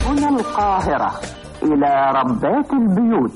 هنا القاهرة إلى ربات البيوت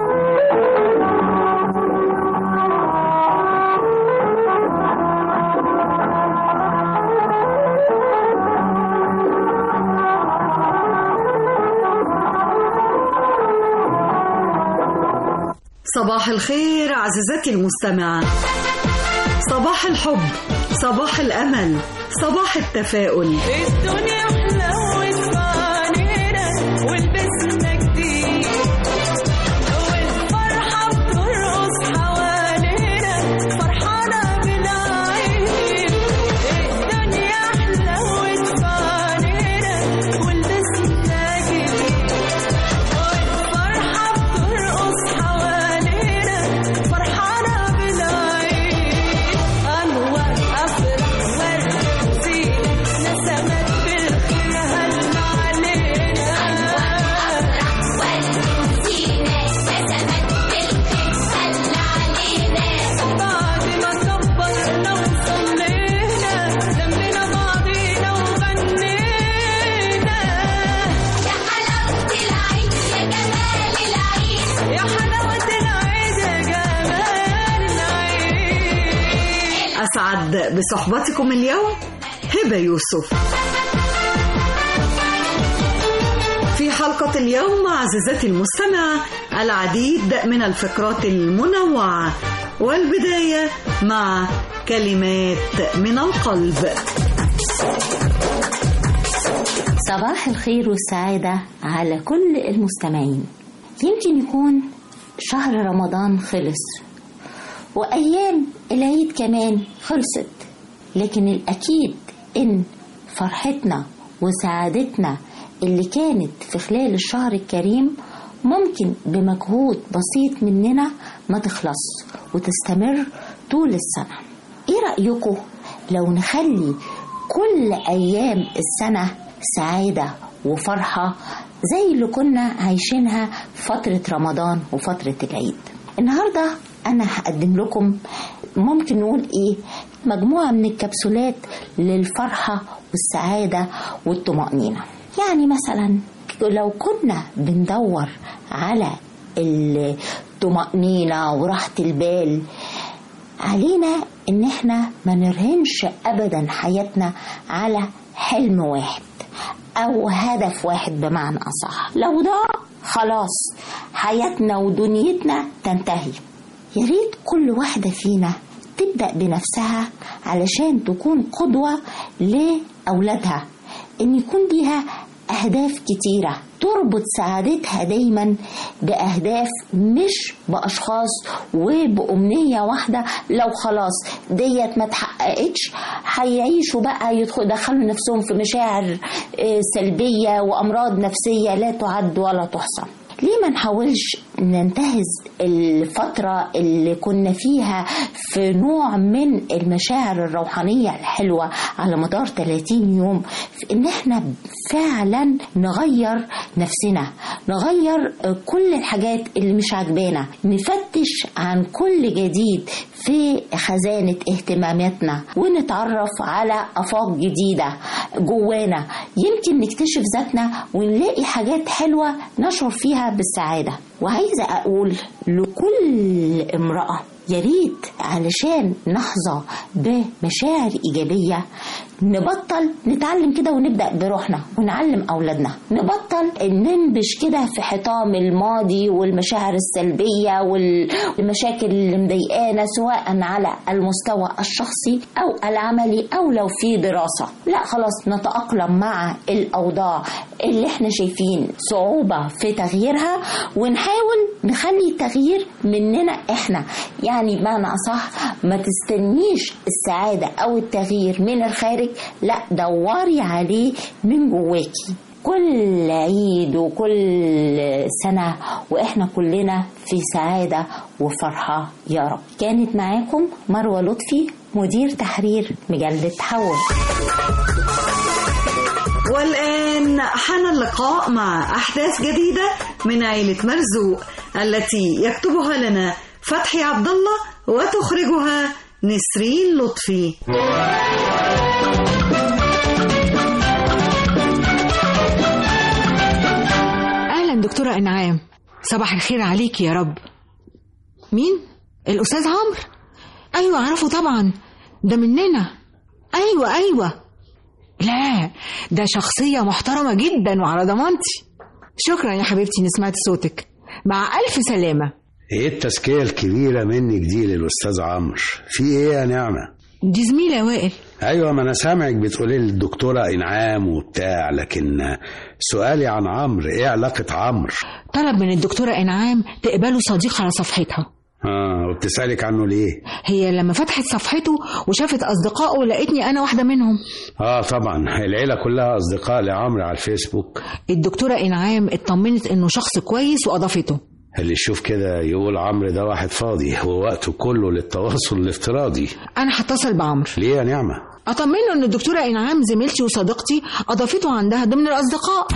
صباح الخير عزيزتي المستمعة صباح الحب صباح الأمل صباح التفاؤل الدنيا حلوت علينا ولبسنا جديد والفرحة بترقص حوالينا فرحانة بالعيد الدنيا حلوت علينا ولبسنا جديد والفرحة بترقص حوالينا فرحانة بالعيد أنور أفرح ورد زينة نسمت بالخير هل علينا بعد ما كبرنا وصلينا لمينا بعضينا وغنينا يا حلاوة العيد يا جمال العيد يا حلاوة العيد يا جمال العيد أسعد بصحبتكم اليوم هبة يوسف في حلقة اليوم عزيزتي المستمعة العديد من الفقرات المنوعة والبداية مع كلمات من القلب صباح الخير والسعادة على كل المستمعين يمكن يكون شهر رمضان خلص وأيام العيد كمان خلصت لكن الأكيد إن فرحتنا وسعادتنا اللي كانت في خلال الشهر الكريم ممكن بمجهود بسيط مننا ما تخلص وتستمر طول السنة ايه رأيكم لو نخلي كل أيام السنة سعادة وفرحة زي اللي كنا عايشينها فترة رمضان وفترة العيد النهاردة أنا هقدم لكم ممكن نقول إيه مجموعة من الكبسولات للفرحة والسعادة والطمأنينة يعني مثلا لو كنا بندور على الطمأنينة وراحة البال علينا ان احنا ما نرهنش ابدا حياتنا على حلم واحد او هدف واحد بمعنى اصح لو ده خلاص حياتنا ودنيتنا تنتهي يا ريت كل واحدة فينا تبدأ بنفسها علشان تكون قدوة لأولادها إن يكون ليها أهداف كتيرة تربط سعادتها دايما بأهداف مش بأشخاص وبأمنية واحدة لو خلاص ديت ما تحققتش هيعيشوا بقى يدخلوا يدخلوا نفسهم في مشاعر آه، سلبية وأمراض نفسية لا تعد ولا تحصى ليه ما نحاولش ننتهز الفترة اللي كنا فيها في نوع من المشاعر الروحانية الحلوة على مدار 30 يوم في ان احنا فعلا نغير نفسنا نغير كل الحاجات اللي مش عجبانا نفتش عن كل جديد في خزانة اهتماماتنا ونتعرف على آفاق جديدة جوانا يمكن نكتشف ذاتنا ونلاقي حاجات حلوة نشعر فيها بالسعادة وعايزة أقول لكل امرأة يا ريت علشان نحظى بمشاعر إيجابية نبطل نتعلم كده ونبدأ بروحنا ونعلم أولادنا نبطل ننبش كده في حطام الماضي والمشاعر السلبية والمشاكل اللي مضايقانا سواء على المستوى الشخصي أو العملي أو لو في دراسة لا خلاص نتأقلم مع الأوضاع اللي احنا شايفين صعوبة في تغييرها ونحاول نخلي التغيير مننا احنا يعني بمعنى أصح ما تستنيش السعادة أو التغيير من الخارج لا دوري عليه من جواكي كل عيد وكل سنة وإحنا كلنا في سعادة وفرحة يا رب كانت معاكم مروة لطفي مدير تحرير مجلة حول والآن حان اللقاء مع أحداث جديدة من عيلة مرزوق التي يكتبها لنا فتحي عبد الله وتخرجها نسرين لطفي دكتورة إنعام صباح الخير عليك يا رب مين؟ الأستاذ عمرو أيوة أعرفه طبعا ده مننا أيوة أيوة لا ده شخصية محترمة جدا وعلى ضمانتي شكرا يا حبيبتي إني سمعت صوتك مع ألف سلامة ايه التزكية الكبيرة منك دي للأستاذ عمرو في ايه يا نعمة دي زميلة يا وائل ايوه ما انا سامعك بتقولي للدكتورة انعام وبتاع لكن سؤالي عن عمرو ايه علاقة عمرو طلب من الدكتورة إنعام تقبله صديق على صفحتها اه وبتسألك عنه ليه هي لما فتحت صفحته وشافت أصدقائه لقيتني أنا واحدة منهم اه طبعا العيلة كلها اصدقاء لعمرو على الفيسبوك الدكتورة إنعام اطمنت إنه شخص كويس وأضافته اللي يشوف كده يقول عمرو ده واحد فاضي هو وقته كله للتواصل الافتراضي أنا هتصل بعمرو ليه يا نعمة أطمنه إن الدكتورة إنعام زميلتي وصديقتي أضافته عندها ضمن الأصدقاء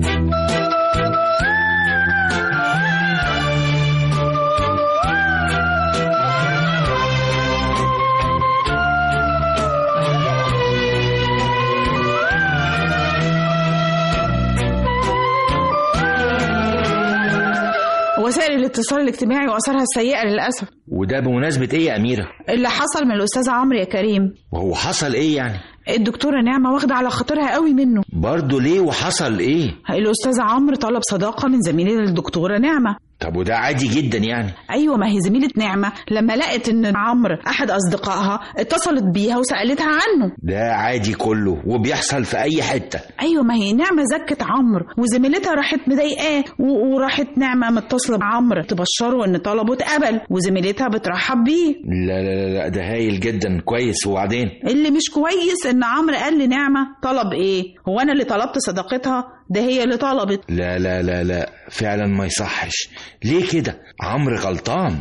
وسائل الاتصال الاجتماعي واثارها السيئه للاسف وده بمناسبة ايه يا أميرة؟ اللي حصل من الاستاذ عمرو يا كريم وهو حصل ايه يعني؟ الدكتوره نعمه واخده على خاطرها قوي منه برضه ليه وحصل ايه؟ الاستاذ عمرو طلب صداقه من زميله الدكتوره نعمه طب وده عادي جدا يعني ايوه ما هي زميله نعمه لما لقت ان عمرو احد اصدقائها اتصلت بيها وسالتها عنه ده عادي كله وبيحصل في أي حتة ايوه ما هي نعمه زكت عمرو وزميلتها راحت مضايقاه و- وراحت نعمه متصله بعمرو تبشره ان طلبه اتقبل وزميلتها بترحب بيه لا لا لا, لا ده هايل جدا كويس وبعدين اللي مش كويس ان عمرو قال لنعمه طلب ايه هو انا اللي طلبت صداقتها ده هي اللي طلبت لا لا لا لا فعلا ما يصحش ليه كده؟ عمرو غلطان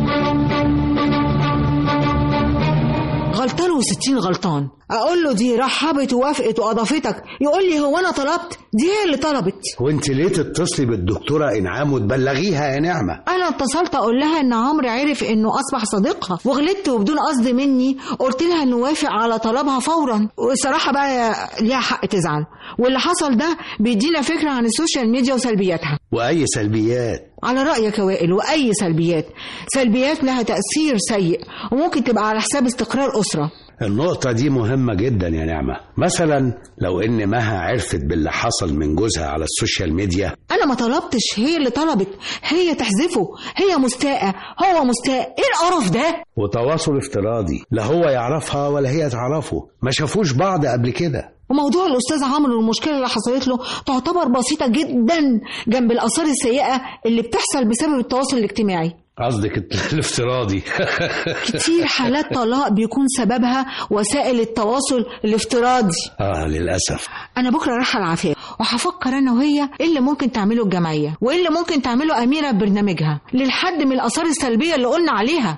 غلطان وستين غلطان أقول له دي رحبت ووافقت وأضافتك يقول لي هو أنا طلبت دي هي اللي طلبت وانت ليه تتصلي بالدكتورة انعام وتبلغيها يا نعمة أنا اتصلت أقول لها إن عمرو عرف إنه أصبح صديقها وغلطت وبدون قصد مني قلت لها إنه وافق على طلبها فورا والصراحة بقى ليها حق تزعل واللي حصل ده بيدينا فكرة عن السوشيال ميديا وسلبياتها واي سلبيات على رأيك يا وائل وأي سلبيات سلبيات لها تأثير سيء وممكن تبقى على حساب استقرار أسرة النقطة دي مهمة جدا يا نعمة مثلا لو ان مها عرفت باللي حصل من جوزها على السوشيال ميديا أنا ما طلبتش هي اللي طلبت هي تحذفه هي مستاءة هو مستاء إيه القرف ده وتواصل افتراضي لا هو يعرفها ولا هي تعرفه ما شافوش بعض قبل كده وموضوع الأستاذ عمرو والمشكلة اللي حصلت له تعتبر بسيطة جدا جنب الآثار السيئة اللي بتحصل بسبب التواصل الاجتماعي قصدك الافتراضي كتير حالات طلاق بيكون سببها وسائل التواصل الافتراضي اه للأسف انا بكره رايحه العافيه وهفكر انا وهي ايه اللي ممكن تعمله الجمعيه وايه اللي ممكن تعمله اميره ببرنامجها للحد من الاثار السلبيه اللي قلنا عليها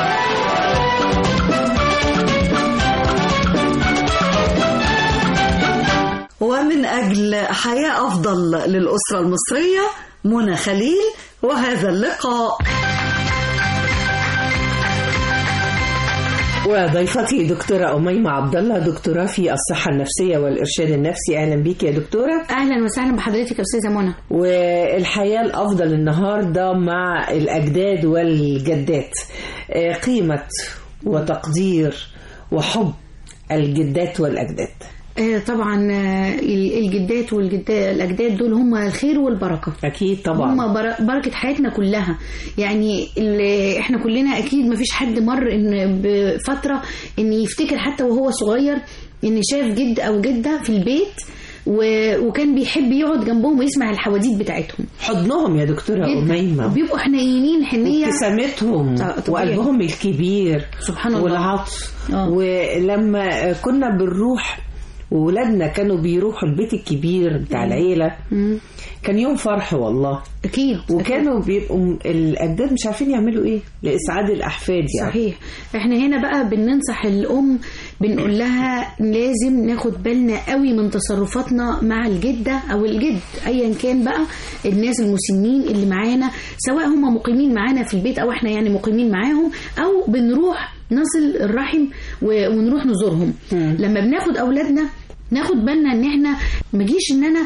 ومن أجل حياة أفضل للأسرة المصرية منى خليل وهذا اللقاء وضيفتي دكتورة أميمة عبد الله دكتوراه في الصحة النفسية والإرشاد النفسي أهلا بيك يا دكتورة اهلا وسهلا بحضرتك يا استاذه منى والحياة الأفضل النهاردة مع الأجداد والجدات آه، قيمة وتقدير وحب الجدات والأجداد آه، طبعا آه، الجدات والجدات الاجداد دول هم الخير والبركه أكيد طبعا هم بر- بركه حياتنا كلها يعني اللي احنا كلنا اكيد ما فيش حد مر ان بفتره ان يفتكر حتى وهو صغير ان شاف جد او جده في البيت و- وكان بيحب يقعد جنبهم ويسمع الحواديت بتاعتهم حضنهم يا دكتورة جدا أميمة وبيبقوا حنينين حنيه ابتسامتهم ط- طبيعي. وقلبهم الكبير سبحان الله. والعطف آه. ولما كنا بنروح وولادنا كانوا بيروحوا البيت الكبير بتاع العيلة مم. كان يوم فرح والله اكيد وكانوا بيبقوا الأجداد مش عارفين يعملوا إيه لإسعاد الأحفاد يعني صحيح احنا هنا بقى بننصح الام بنقول لها لازم ناخد بالنا قوي من تصرفاتنا مع الجده او الجد ايا كان بقى الناس المسنين اللي معانا سواء هم مقيمين معانا في البيت او احنا يعني مقيمين معاهم او بنروح نصل الرحم و- ونروح نزورهم لما بناخد اولادنا ناخد بالنا ان احنا ما جيش ان انا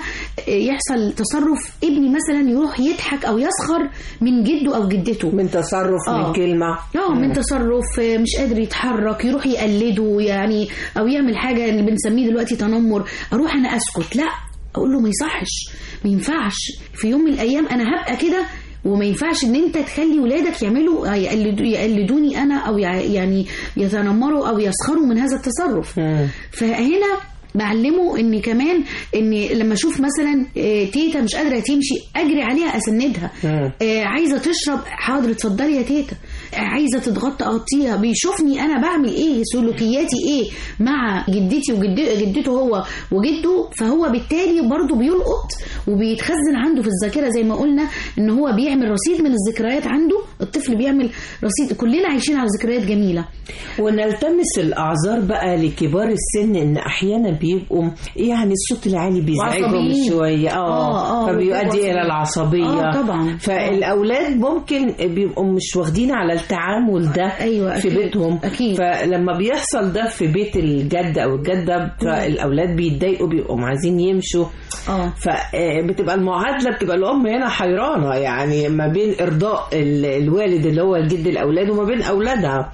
يحصل تصرف ابني مثلا يروح يضحك او يسخر من جده او جدته من تصرف آه. من كلمه اه من تصرف آه، مش قادر يتحرك يروح يقلده يعني او يعمل حاجه اللي بنسميه دلوقتي تنمر اروح انا اسكت لا اقول له ما يصحش ما ينفعش في يوم من الايام انا هبقى كده وما ينفعش ان انت تخلي ولادك يعملوا يقلدوا يقلدوني انا او يع- يعني يتنمروا او يسخروا من هذا التصرف فهنا بعلمه ان كمان ان لما اشوف مثلا آه، تيتا مش قادره تمشي اجري عليها اسندها آه، عايزه تشرب حاضر اتفضلي يا تيتا آه، عايزه تتغطى اغطيها بيشوفني انا بعمل ايه سلوكياتي ايه مع جدتي وجدته هو وجده فهو بالتالي برضه بيلقط وبيتخزن عنده في الذاكره زي ما قلنا ان هو بيعمل رصيد من الذكريات عنده الطفل بيعمل رصيد كلنا عايشين على ذكريات جميله ونلتمس الاعذار بقى لكبار السن ان احيانا بيبقوا يعني الصوت العالي بيزعجهم وعصبيين. شويه آه، اه آه، فبيؤدي وبيبقوا الى العصبيه آه، طبعا. فالاولاد ممكن بيبقوا مش واخدين على التعامل ده أيوة في أكيد، بيتهم أكيد. فلما بيحصل ده في بيت الجد او الجده فالاولاد بيتضايقوا بيبقوا عايزين يمشوا اه فبتبقى المعادله بتبقى الام هنا حيرانه يعني ما بين ارضاء ال- الوالد اللي هو الجد الاولاد وما بين اولادها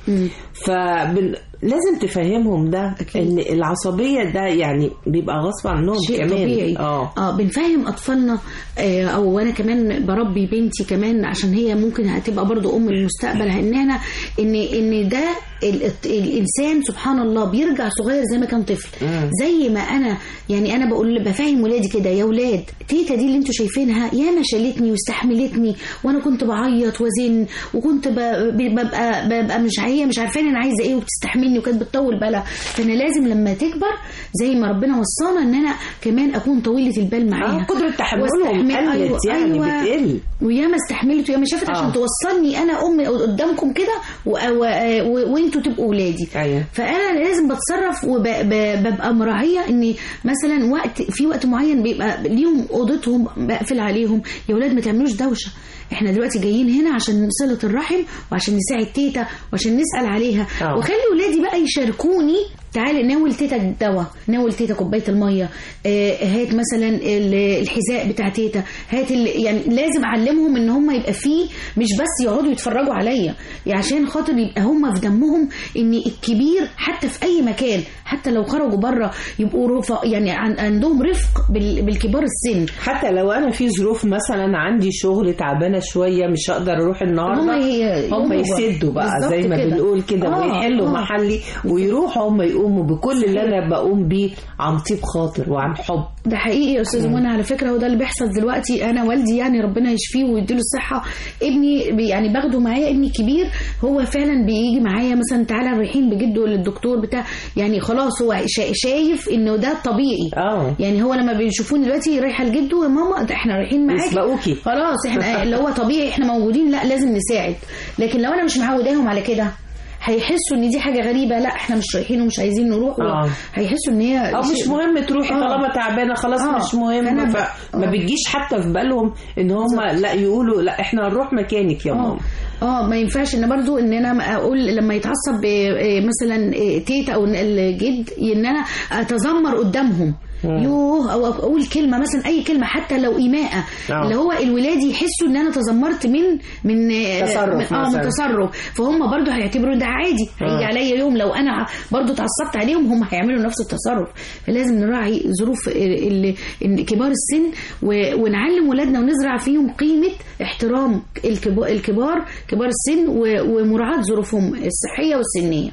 فبن لازم تفهمهم ده ان العصبيه ده يعني بيبقى غصب عنهم شيء كمان طبيعي اه اه بنفهم اطفالنا آه او انا كمان بربي بنتي كمان عشان هي ممكن هتبقى برضو ام المستقبل ان انا ان ان ده ال- الت- الانسان سبحان الله بيرجع صغير زي ما كان طفل زي ما انا يعني انا بقول بفهم ولادي كده يا ولاد تيتا دي اللي انتوا شايفينها ياما شالتني واستحملتني وانا كنت بعيط وزن وكنت ب- ببقى ببقى مش هي مش عارفاني انا عايزه ايه وبتستحملني وكانت بتطول بالها فانا لازم لما تكبر زي ما ربنا وصانا ان انا كمان اكون طويله البال معاها آه، قدرة تحملهم واستحمل- قلت يعني بتقل. وياما استحملت وياما شافت عشان آه. توصلني انا ام قدامكم كده و- و- و- وانتوا تبقوا ولادي ايوه فانا لازم بتصرف وببقى مراعيه ان مثلا وقت في وقت معين بيبقى ليهم اوضتهم بقفل عليهم يا ولاد ما تعملوش دوشه احنا دلوقتي جايين هنا عشان صله الرحم وعشان نساعد تيتا وعشان نسال عليها آه. وخلي ولادي بقى يشاركوني تعالي ناول تيتا الدواء ناول تيتا كوبايه الميه آه، هات مثلا ال- الحذاء بتاع تيتا هات ال- يعني لازم اعلمهم ان هم يبقى فيه مش بس يقعدوا يتفرجوا عليا يعني عشان خاطر يبقى هم في دمهم ان الكبير حتى في اي مكان حتى لو خرجوا بره يبقوا رفق يعني عن- عندهم رفق بال- بالكبار السن حتى لو انا في ظروف مثلا عندي شغل تعبانه شويه مش هقدر اروح النهارده هم ي- هم يقوموا يسدوا بقى بالظبط زي ما كده. بنقول كده آه، ويحلوا آه. محلي ويروحوا هم يقوموا بكل اللي انا بقوم بيه عن طيب خاطر وعن حب ده حقيقي يا استاذ منى على فكره وده اللي بيحصل دلوقتي انا والدي يعني ربنا يشفيه ويديله الصحه ابني بي- يعني باخده معايا ابني الكبير هو فعلا بيجي معايا مثلا تعالى رايحين بجده للدكتور بتاع يعني خلاص هو شا- شايف انه ده طبيعي اه يعني هو لما بيشوفوني دلوقتي رايحه لجده يا ماما ده احنا رايحين معاكي يسبقوكي. خلاص احنا اللي هو طبيعي احنا موجودين لا لازم نساعد لكن لو انا مش معوداهم على كده هيحسوا ان دي حاجه غريبه لا احنا مش رايحين ومش عايزين نروح آه. هيحسوا ان هي او مش مهم تروحي آه. طالما تعبانه خلاص آه. مش مهم فأنا ب- فما آه. بتجيش حتى في بالهم ان هم لا يقولوا لا احنا هنروح مكانك يا اه ماما اه ما ينفعش ان برضو ان انا اقول لما يتعصب آه، آه، مثلا آه، تيتا او الجد ان انا اتذمر قدامهم يوه او اقول كلمه مثلا اي كلمه حتى لو ايماءه آه. اللي هو الولاد يحسوا ان انا تذمرت من من آه، تصرف من- اه من مثلاً. تصرف فهم برضو هيعتبروا ده عادي هيجي آه. عليا يوم لو انا برضو اتعصبت عليهم هم هيعملوا نفس التصرف فلازم نراعي ظروف ال- ال- ال- كبار السن و- ونعلم ولادنا ونزرع فيهم قيمه احترام الكبا- الكبار كبار السن و- ومراعاه ظروفهم الصحيه والسنيه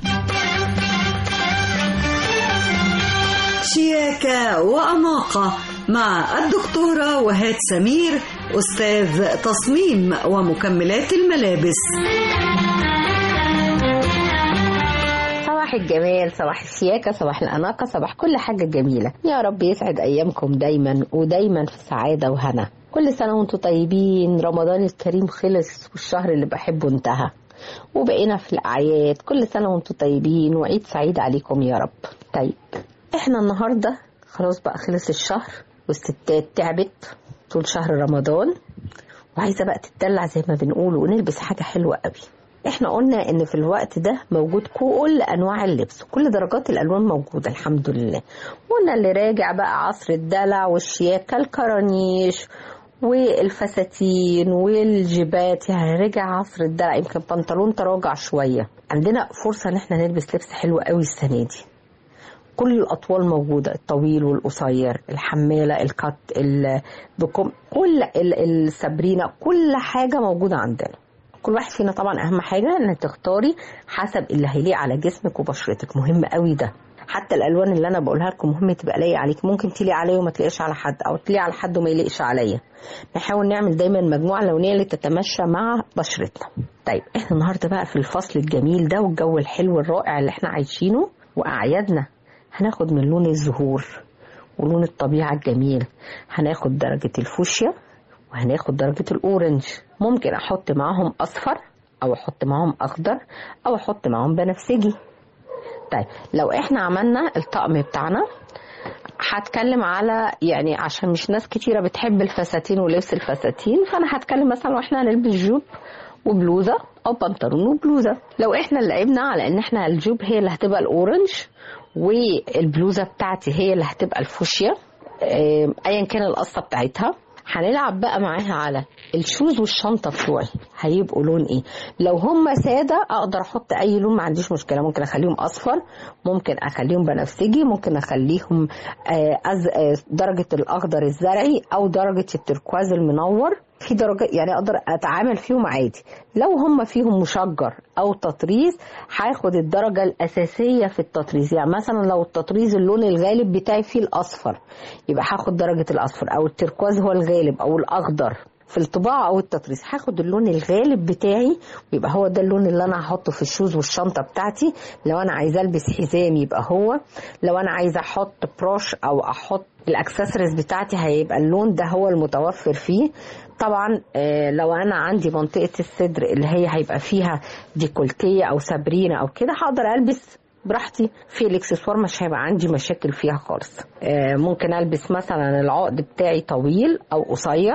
شياكة وأناقة مع الدكتورة وهاد سمير أستاذ تصميم ومكملات الملابس صباح الجمال صباح الشياكة صباح الأناقة صباح كل حاجة جميلة يا رب يسعد أيامكم دايما ودايما في سعادة وهنا كل سنة وانتم طيبين رمضان الكريم خلص والشهر اللي بحبه انتهى وبقينا في الأعياد كل سنة وانتم طيبين وعيد سعيد عليكم يا رب طيب احنا النهاردة خلاص بقى خلص الشهر والستات تعبت طول شهر رمضان وعايزة بقى تتدلع زي ما بنقول ونلبس حاجة حلوة قوي احنا قلنا ان في الوقت ده موجود كل انواع اللبس كل درجات الالوان موجوده الحمد لله قلنا اللي راجع بقى عصر الدلع والشياكه الكرانيش والفساتين والجيبات يعني رجع عصر الدلع يمكن بنطلون تراجع شويه عندنا فرصه ان احنا نلبس لبس حلو قوي السنه دي كل الاطوال موجوده الطويل والقصير الحماله الكت ال- بكم كل ال- السبرينه كل حاجه موجوده عندنا كل واحد فينا طبعا اهم حاجه انك تختاري حسب اللي هيليق على جسمك وبشرتك مهم قوي ده حتى الالوان اللي انا بقولها لكم مهم تبقى لايقه عليك ممكن تليق عليا وما تليقش على حد او تليق على حد وما يليقش عليا نحاول نعمل دايما مجموعه لونيه اللي تتمشى مع بشرتنا طيب احنا النهارده بقى في الفصل الجميل ده والجو الحلو الرائع اللي احنا عايشينه واعيادنا هناخد من لون الزهور ولون الطبيعه الجميل هناخد درجه الفوشيا وهناخد درجة الأورنج ممكن أحط معاهم أصفر أو أحط معاهم أخضر أو أحط معاهم بنفسجي طيب لو إحنا عملنا الطقم بتاعنا هتكلم على يعني عشان مش ناس كتيرة بتحب الفساتين ولبس الفساتين فأنا هتكلم مثلا وإحنا هنلبس جوب وبلوزة أو بنطلون وبلوزة لو إحنا لعبنا على إن إحنا الجوب هي اللي هتبقى الأورنج والبلوزة بتاعتي هي اللي هتبقى الفوشيا آم، أيا كان القصة بتاعتها هنلعب بقى معاها على الشوز والشنطة بتوعي هيبقوا لون ايه لو هم سادة اقدر احط اي لون ما عنديش مشكلة ممكن اخليهم اصفر ممكن اخليهم بنفسجي ممكن اخليهم آه، أز... آه، درجة الاخضر الزرعي او درجة التركواز المنور في درجة يعني اقدر اتعامل فيهم عادي لو هم فيهم مشجر او تطريز هاخد الدرجة الاساسية في التطريز يعني مثلا لو التطريز اللون الغالب بتاعي فيه الاصفر يبقى هاخد درجة الاصفر او التركواز هو الغالب او الاخضر في الطباعة أو التطريز هاخد اللون الغالب بتاعي ويبقى هو ده اللون اللي أنا هحطه في الشوز والشنطة بتاعتي لو أنا عايزة ألبس حزام يبقى هو لو أنا عايزة أحط بروش أو أحط الأكسسوارز بتاعتي هيبقى اللون ده هو المتوفر فيه طبعا آه، لو أنا عندي منطقة الصدر اللي هي هيبقى فيها ديكولتيه أو سابرينا أو كده هقدر ألبس براحتي في الاكسسوار مش هيبقى عندي مشاكل فيها خالص آه، ممكن البس مثلا العقد بتاعي طويل او قصير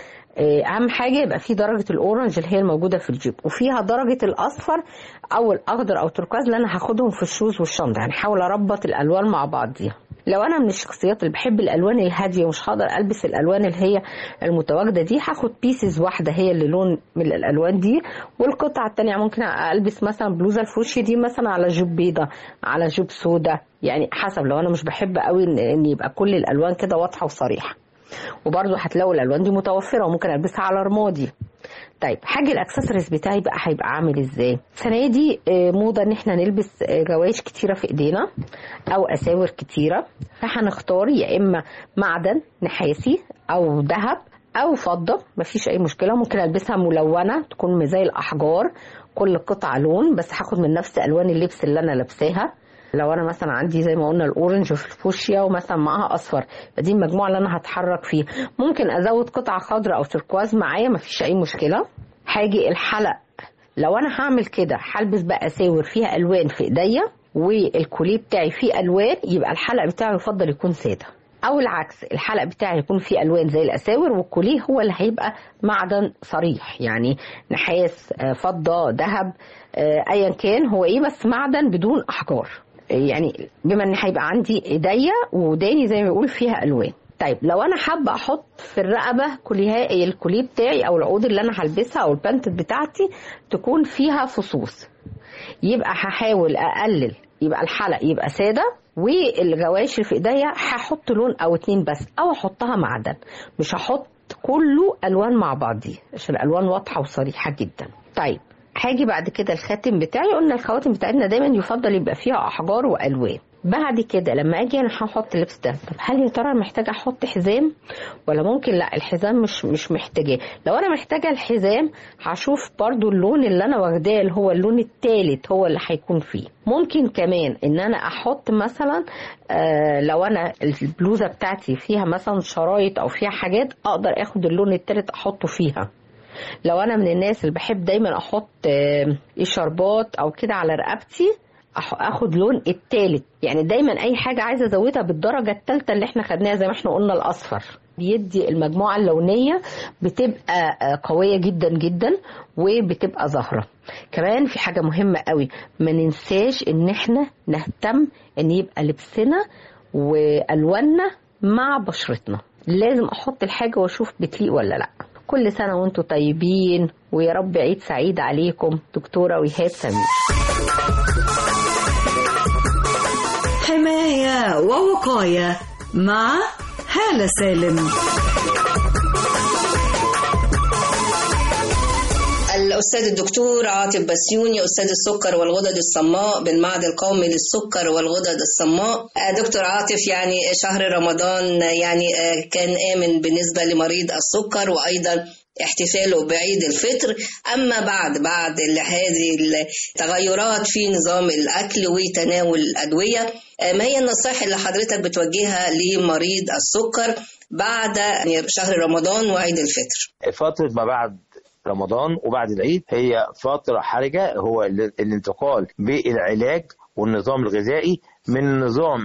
آه، اهم حاجه يبقى في درجه الاورنج اللي هي الموجوده في الجيب وفيها درجه الاصفر او الاخضر او التركواز اللي انا هاخدهم في الشوز والشنطه يعني احاول اربط الالوان مع بعضيها لو انا من الشخصيات اللي بحب الالوان الهاديه ومش هقدر البس الالوان اللي هي المتواجده دي هاخد بيسز واحده هي اللي لون من الالوان دي والقطعه التانية ممكن البس مثلا بلوزه الفوشي دي مثلا على جوب بيضه على جوب سودا يعني حسب لو انا مش بحب قوي ان إن يبقى كل الالوان كده واضحه وصريحه وبرضه هتلاقوا الالوان دي متوفره وممكن البسها على رمادي طيب حاجه الاكسسوارز بتاعي بقى هيبقى عامل ازاي السنه دي آه، موضه ان احنا نلبس آه، جوايش كتيره في ايدينا او اساور كتيره فهنختار يا اما معدن نحاسي او ذهب او فضه مفيش اي مشكله ممكن البسها ملونه تكون زي الاحجار كل قطعه لون بس هاخد من نفس الوان اللبس اللي انا لابساها لو انا مثلا عندي زي ما قلنا الاورنج وفي الفوشيا ومثلا معاها اصفر فدي المجموعه اللي انا هتحرك فيها ممكن ازود قطعه خضراء او تركواز معايا مفيش اي مشكله هاجي الحلق لو انا هعمل كده هلبس بقى اساور فيها الوان في ايديا والكوليه بتاعي فيه الوان يبقى الحلق بتاعي يفضل يكون ساده او العكس الحلق بتاعي يكون فيه الوان زي الاساور والكوليه هو اللي هيبقى معدن صريح يعني نحاس آه، فضه ذهب آه، ايا كان هو ايه بس معدن بدون احجار يعني بما ان هيبقى عندي ايديا وداني زي ما بيقول فيها الوان طيب لو انا حابه احط في الرقبه كليه الكوليه بتاعي او العود اللي انا هلبسها او البنت بتاعتي تكون فيها فصوص يبقى هحاول اقلل يبقى الحلق يبقى ساده والجواش في ايديا هحط لون او اتنين بس او احطها معدن مش هحط كله الوان مع بعضيه عشان الالوان واضحه وصريحه جدا طيب هاجي بعد كده الخاتم بتاعي قلنا الخواتم بتاعتنا دايما يفضل يبقى فيها احجار والوان بعد كده لما اجي انا هحط اللبس ده طب هل يا ترى محتاجه احط حزام ولا ممكن لا الحزام مش مش محتاجاه لو انا محتاجه الحزام هشوف برضو اللون اللي انا واخداه اللي هو اللون التالت هو اللي هيكون فيه ممكن كمان ان انا احط مثلا آه لو انا البلوزه بتاعتي فيها مثلا شرايط او فيها حاجات اقدر اخد اللون التالت احطه فيها لو انا من الناس اللي بحب دايما احط آه، شربات او كده على رقبتي أح- اخد لون التالت يعني دايما اي حاجه عايزه ازودها بالدرجه الثالثه اللي احنا خدناها زي ما احنا قلنا الاصفر بيدي المجموعة اللونية بتبقى آه، قوية جدا جدا وبتبقى ظاهرة كمان في حاجة مهمة قوي ما ننساش ان احنا نهتم ان يبقى لبسنا والواننا مع بشرتنا لازم احط الحاجة واشوف بتليق ولا لا كل سنة وانتم طيبين ويا رب عيد سعيد عليكم دكتورة وهاد سمير حماية ووقاية مع هالة سالم الأستاذ الدكتور عاطف بسيوني أستاذ السكر والغدد الصماء بالمعهد القومي للسكر والغدد الصماء آه، دكتور عاطف يعني شهر رمضان يعني آه، كان آمن بالنسبة لمريض السكر وأيضا احتفاله بعيد الفطر أما بعد بعد ال- هذه التغيرات في نظام الأكل وتناول الأدوية آه، ما هي النصائح اللي حضرتك بتوجهها لمريض السكر بعد شهر رمضان وعيد الفطر فترة ما بعد رمضان وبعد العيد هي فترة حرجة هو ال- الانتقال بالعلاج والنظام الغذائي من النظام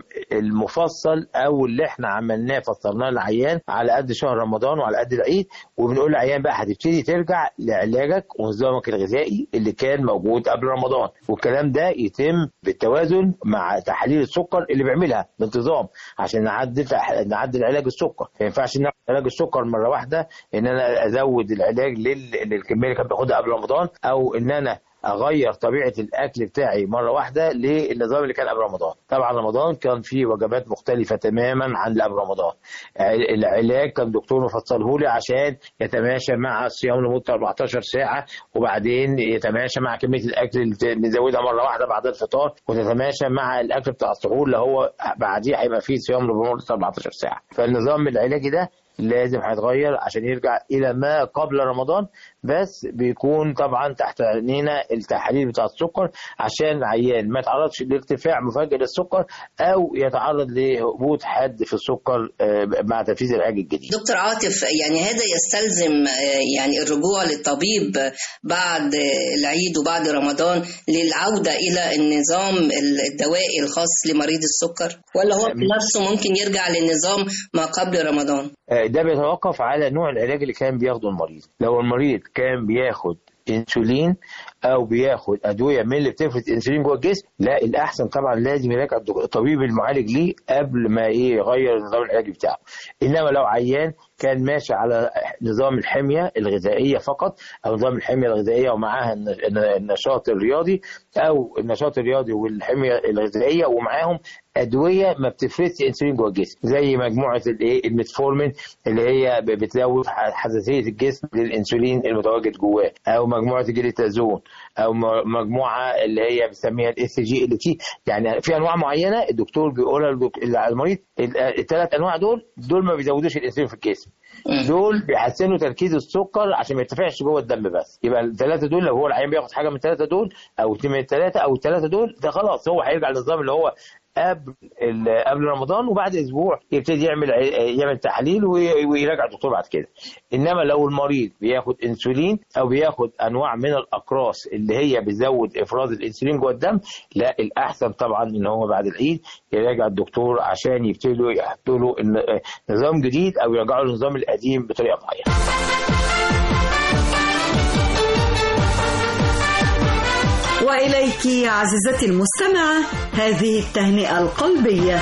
المفصل او اللي احنا عملناه فصلناه للعيان على قد شهر رمضان وعلى قد العيد وبنقول للعيان بقى هتبتدي ترجع لعلاجك ونظامك الغذائي اللي كان موجود قبل رمضان والكلام ده يتم بالتوازن مع تحاليل السكر اللي بيعملها بانتظام عشان نعدل نعدل علاج السكر ما ينفعش ناخد علاج السكر مره واحده ان انا ازود العلاج لل- للكميه اللي كان بياخدها قبل رمضان او ان انا اغير طبيعه الاكل بتاعي مره واحده للنظام اللي كان قبل رمضان طبعا رمضان كان فيه وجبات مختلفه تماما عن اللي قبل رمضان ع- العلاج كان دكتور مفصله لي عشان يتماشى مع الصيام لمده 14 ساعه وبعدين يتماشى مع كميه الاكل اللي بت- بنزودها مره واحده بعد الفطار وتتماشى مع الاكل بتاع السحور اللي هو بعديه هيبقى فيه صيام لمده 14 ساعه فالنظام العلاجي ده لازم هيتغير عشان يرجع الى ما قبل رمضان بس بيكون طبعا تحت عينينا التحاليل بتاع السكر عشان العيان ما يتعرضش لارتفاع مفاجئ للسكر او يتعرض لهبوط حاد في السكر آه، مع تنفيذ العلاج الجديد دكتور عاطف يعني هذا يستلزم آه، يعني الرجوع للطبيب آه، بعد آه، العيد وبعد رمضان للعودة إلى النظام الدوائي الخاص لمريض السكر ولا هو نفسه ممكن يرجع للنظام ما قبل رمضان آه، ده بيتوقف على نوع العلاج اللي كان بياخده المريض لو المريض كان بياخد انسولين او بياخد ادويه من اللي بتفرز انسولين جوه الجسم لا الاحسن طبعا لازم يراجع الدك- الطبيب المعالج ليه قبل ما ايه يغير النظام العلاجي بتاعه انما لو عيان كان ماشي على نظام الحميه الغذائيه فقط او نظام الحميه الغذائيه ومعاها الن- الن- النشاط الرياضي او النشاط الرياضي والحميه الغذائيه ومعاهم ادويه ما بتفرزش انسولين جوه الجسم زي مجموعه الايه الميتفورمين اللي هي ب- بتزود ح- حساسيه الجسم للانسولين المتواجد جواه او مجموعه الجليتازون او م- مجموعه اللي هي بنسميها الاس جي ال تي يعني في انواع معينه الدكتور بيقولها للدك- للمريض الثلاث انواع دول دول ما بيزودوش الانسولين في الجسم دول بيحسنوا تركيز السكر عشان ما يرتفعش جوه الدم بس يبقى الثلاثه دول لو هو العيان بياخد حاجه من الثلاثه دول او اثنين من الثلاثه او الثلاثه دول ده خلاص هو هيرجع للنظام اللي هو قبل ال- قبل رمضان وبعد اسبوع يبتدي يعمل ع- يعمل تحاليل وي- ويراجع الدكتور بعد كده انما لو المريض بياخد انسولين او بياخد انواع من الاقراص اللي هي بتزود افراز الانسولين جوه الدم لا الاحسن طبعا ان هو بعد العيد يراجع الدكتور عشان يبتدوا يحطوا له الن- نظام جديد او يرجعوا للنظام القديم بطريقه معينه وإليك عزيزتي المستمعة هذه التهنئة القلبية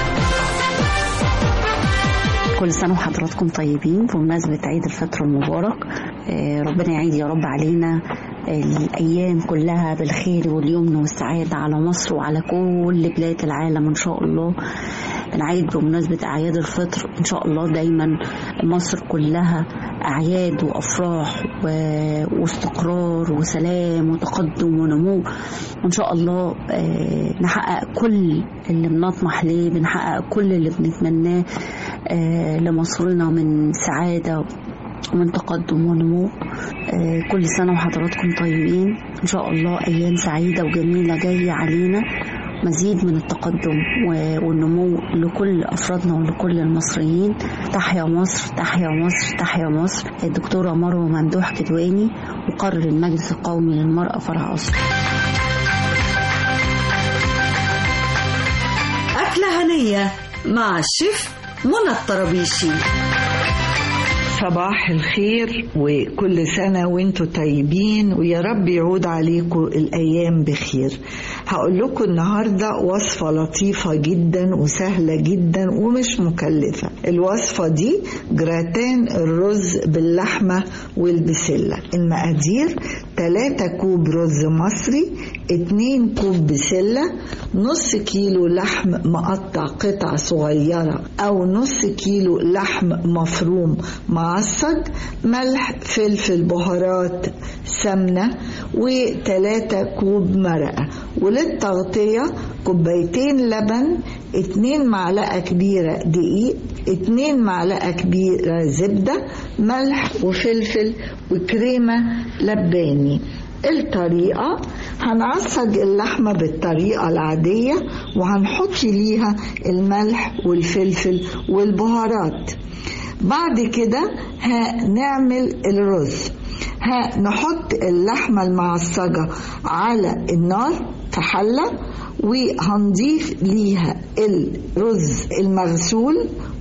كل سنة وحضراتكم طيبين بمناسبة عيد الفطر المبارك آه، ربنا يعيد يا رب علينا الأيام كلها بالخير واليمن والسعادة على مصر وعلى كل بلاد العالم إن شاء الله بنعيد بمناسبة أعياد الفطر إن شاء الله دايما مصر كلها أعياد وأفراح و- واستقرار وسلام وتقدم ونمو وإن شاء الله آه، نحقق كل اللي بنطمح ليه بنحقق كل اللي بنتمناه آه، لمصرنا من سعادة ومن تقدم ونمو آه، كل سنة وحضراتكم طيبين إن شاء الله أيام سعيدة وجميلة جاية علينا مزيد من التقدم و- والنمو لكل أفرادنا ولكل المصريين تحيا مصر تحيا مصر تحيا مصر الدكتورة مروة ممدوح كدواني مقرر المجلس القومي للمرأة فرع أسر أكلة هنية مع الشيف منى الطربيشي صباح الخير وكل سنة وانتم طيبين ويا رب يعود عليكم الأيام بخير هقول لكم النهاردة وصفة لطيفة جدا وسهلة جدا ومش مكلفة الوصفة دي جراتان الرز باللحمة والبسلة المقادير 3 كوب رز مصري 2 كوب بسلة نص كيلو لحم مقطع قطع صغيرة أو نص كيلو لحم مفروم معصج ملح فلفل بهارات سمنة وتلاتة كوب مرقة وللتغطية كوبايتين لبن اتنين معلقة كبيرة دقيق اتنين معلقة كبيرة زبدة ملح وفلفل وكريمة لباني الطريقة هنعصج اللحمة بالطريقة العادية وهنحط ليها الملح والفلفل والبهارات بعد كده هنعمل الرز هنحط اللحمة المعصجة على النار في حلة وهنضيف ليها الرز المغسول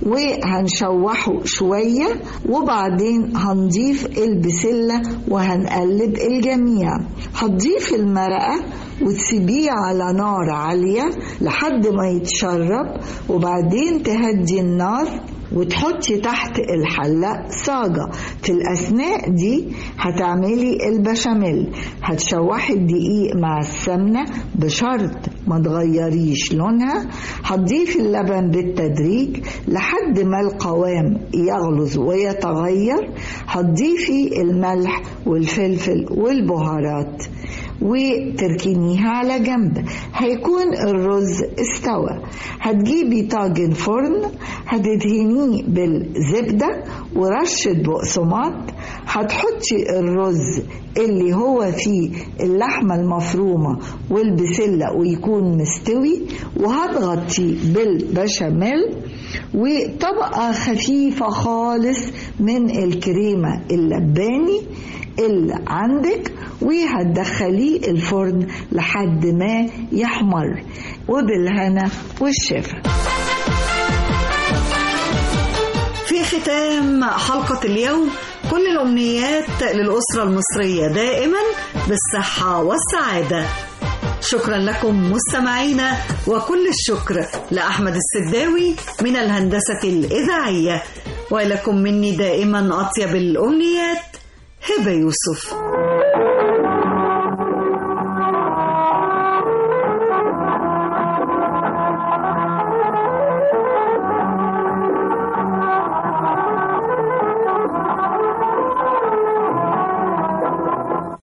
وهنشوحه شوية وبعدين هنضيف البسلة وهنقلب الجميع هتضيف المرقة وتسيبيه على نار عالية لحد ما يتشرب وبعدين تهدي النار وتحطي تحت الحلة صاجة في الأثناء دي هتعملي البشاميل هتشوحي الدقيق مع السمنة بشرط ما تغيريش لونها هتضيفي اللبن بالتدريج لحد ما القوام يغلظ ويتغير هتضيفي الملح والفلفل والبهارات وتركنيها على جنب هيكون الرز استوى هتجيبي طاجن فرن هتدهنيه بالزبدة ورشة بقسماط هتحطي الرز اللي هو فيه اللحمة المفرومة والبسلة ويكون مستوي وهتغطيه بالبشاميل وطبقة خفيفة خالص من الكريمة اللباني اللي عندك وهتدخليه الفرن لحد ما يحمر وبالهنا والشفا في ختام حلقة اليوم كل الأمنيات للأسرة المصرية دائما بالصحة والسعادة شكرا لكم مستمعينا وكل الشكر لأحمد السداوي من الهندسة الإذاعية ولكم مني دائما أطيب الأمنيات هبة يوسف